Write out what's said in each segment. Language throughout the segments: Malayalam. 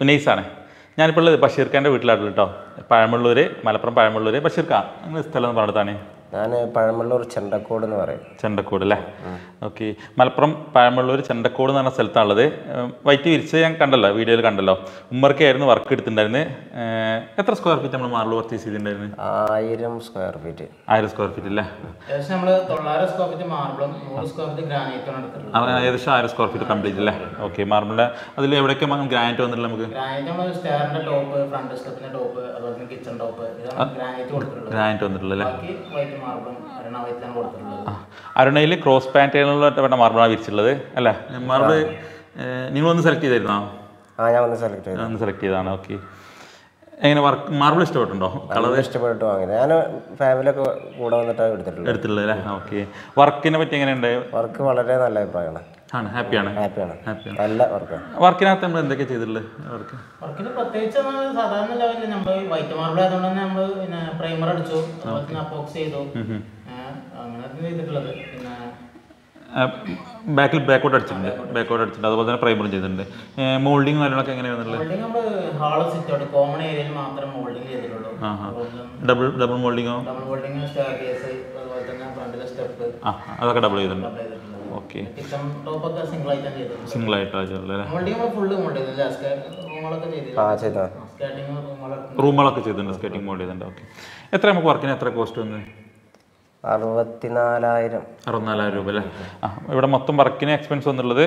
ഉന്നയിസാണ് ഞാനിപ്പോൾ ഉള്ളത് ബഷീർഖാൻ്റെ വീട്ടിലാണ് കേട്ടോ പഴമുള്ളൂർ മലപ്പുറം പഴമുള്ളൂർ ബഷീർക്ക നിങ്ങൾ സ്ഥലം എന്ന് പറഞ്ഞതാണ് ഞാൻ പഴമള്ളൂർ ചെണ്ടക്കോട് എന്ന് പറയും ചെണ്ടക്കോട് അല്ലേ ഓക്കെ മലപ്പുറം പഴമുള്ളൂർ ചെണ്ടക്കോട് എന്ന് പറഞ്ഞ സ്ഥലത്താണുള്ളത് ഏഹ് വൈറ്റ് വിരിച്ച് ഞാൻ കണ്ടല്ലോ വീഡിയോയിൽ കണ്ടല്ലോ ഉമ്മർക്കായിരുന്നു വർക്ക് എടുത്തിട്ടുണ്ടായിരുന്നു ഏഹ് എത്ര സ്ക്വയർ ഫീറ്റ് നമ്മൾ മാർബിൾ പർച്ചേസ് ചെയ്തിട്ടുണ്ടായിരുന്നു ആയിരം സ്ക്വയർ ഫീറ്റ് ആയിരം സ്ക്വയർ ഫീറ്റ് അല്ലേ ഏകദേശം നമ്മൾ തൊള്ളായിരം സ്ക്വയർ ഫീറ്റ് മാർബിളും നൂറ് സ്ക്വയർ ഫീറ്റ് ഗ്രാനൈറ്റും എടുത്തിട്ടുള്ളത് അത് ഏകദേശം ആയിരം സ്ക്വയർ ഫീറ്റ് കംപ്ലീറ്റ് അല്ലേ ഓക്കെ മാർബിളിൻ്റെ അതിൽ എവിടെയൊക്കെ ഗ്രാനൈറ്റ് വന്നിട്ടുള്ള നമുക്ക് ഗ്രാനൈറ്റ് നമ്മൾ സ്റ്റെയറിന്റെ ടോപ്പ് ഫ്രണ്ട് സ്റ്റെപ്പിന്റെ ടോപ്പ് അതുപോലെ തന്നെ കിച്ചൺ ടോപ്പ് ഇതാണ് ഗ്രാനൈറ്റ് കൊടുത്തിട്ടുള്ളത് ഗ്രാനൈറ്റ് വന്നിട്ടുള്ളത് അല്ലേ ബാക്കി വൈറ്റ് മാർബിളും അരണ വൈറ്റിലാണ് കൊടുത്തിട്ടുള്ളത് അരുണയിൽ ക്രോസ് പാറ്റേണിലുള്ള വേണ്ട മാർബിളാണ് വിരിച്ചിട്ടുള്ളത് അല്ലേ മാർബിൾ നിങ്ങളൊന്ന് സെലക്ട് ചെയ്തായിരുന്നോ ആ ഞാൻ ഒന്ന് സെലക്ട് ചെയ്തു ഒന്ന് സെലക്ട് ചെയ്തതാണ് ഓക്കെ എങ്ങനെ വർക്ക് മാർബിൾ ഇഷ്ടപ്പെട്ടുണ്ടോ കളർ ഇഷ്ടപ്പെട്ട് വാങ്ങിയത് ഞാൻ ഫാമിലിയൊക്കെ കൂടെ വന്നിട്ടാണ് എടുത്തിട്ടുള്ളത് എടുത്തിട്ടുള്ളത് അല്ലേ ഓക്കെ വർക്കിനെ പറ്റി എങ്ങനെയുണ്ട് വർക്ക് വളരെ നല്ല അഭിപ്രായമാണ് ആണ് ഹാപ്പിയാണ് ഹാപ്പിയാണ് ഹാപ്പിയാണ് നല്ല വർക്കാണ് വർക്കിനകത്ത് നമ്മൾ എന്തൊക്കെ ചെയ്തിട്ടുള്ളത് വർക്ക് വർക്കിന് പ്രത്യേകിച്ച് നമ്മൾ സാധാരണ ലെവലിൽ നമ്മൾ വൈറ്റ് മാർബിൾ ആയതുകൊണ്ട് തന്നെ നമ്മൾ പിന്നെ പ്രൈമർ അടിച്ചു അതുപോലെ തന്നെ അപ്പോക്സ് ചെയ്തു ഏഹ് അങ്ങനെ ചെയ്തിട്ടുള്ളത് പിന്നെ ബാക്കിൽ ബാക്കോട്ട് അടിച്ചിട്ടുണ്ട് ബാക്കോട്ട് അടിച്ചിട്ടുണ്ട് അതുപോലെ തന്നെ പ്രൈമറും ചെയ്തിട്ടുണ്ട് മോൾഡിങ് കാര്യങ്ങളൊക്കെ എങ്ങനെയാണ് വന്നിട്ടുള്ളത് മോൾഡിങ് നമ്മൾ ഹാള് സിറ്റ് ഔട്ട് കോമൺ ഏരിയയിൽ മാത്രം മോൾഡിങ് ചെയ്തിട്ടുള്ളൂ ഡബിൾ ഡബിൾ മോൾഡിങ്ങോ ഡബിൾ മോൾഡിങ് സ്റ്റെയർ കേസ് അതുപോലെ തന്നെ ഫ്രണ്ടിലെ സ്റ്റെപ്പ് ആ അതൊക്കെ ഡബിൾ ചെയ്തിട്ടുണ്ട് ചെയ്തിട്ടുള്ളത് ഓക്കെ കിച്ചൺ ടോപ്പ് ഒക്കെ സിംഗിൾ ആയിട്ടാണ് ചെയ്തിട്ടുള്ളത് സിംഗിൾ ആയിട്ടാണ് ചെയ്തിട്ടുള്ളത് അല്ലേ മോൾഡിങ് നമ്മൾ ഫുള്ള് മോൾഡ് ചെയ്തില്ല റൂമുകളൊക്കെ ആ ചെയ്തില്ല ചെയ്താ സ്കാറ്റിങ് റൂമുകളൊക്കെ റൂമുകളൊക്കെ ചെയ്തിട്ടുണ്ട് സ്കേറ്റിംഗ് മോഡ് ചെയ്തിട്ടുണ്ട് ഓക്കെ എത്ര നമുക്ക് വർക്കിന് എത്ര കോസ്റ്റ് വന്നത് അറുപത്തിനാലായിരം അറുപത്തിനാലായിരം രൂപ അല്ലേ ആ ഇവിടെ മൊത്തം വർക്കിന് എക്സ്പെൻസ് വന്നിട്ടുള്ളത്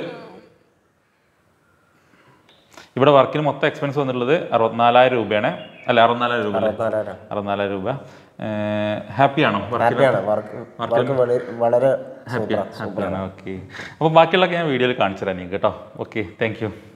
ഇവിടെ വർക്കിന് മൊത്തം എക്സ്പെൻസ് വന്നിട്ടുള്ളത് അറുപത്തിനാലായിരം രൂപയാണ് അല്ല അറുപത്തിനാലായിരം രൂപ അല്ലേ അറുപത്തിനാലായിരം അറുപത്തിനാലായിരം രൂപ ഹാപ്പിയാണോ ഹാപ്പിയാണ് വർക്ക് വർക്ക് വളരെ വളരെ ഹാപ്പിയാണ് ഹാപ്പിയാണ് ഓക്കെ അപ്പോൾ ബാക്കിയുള്ളതൊക്കെ ഞാൻ വീഡിയോയിൽ കാണിച്ചു തരാം നിങ്ങൾക്ക് കേട്ടോ ഓക്കെ താങ്ക് യു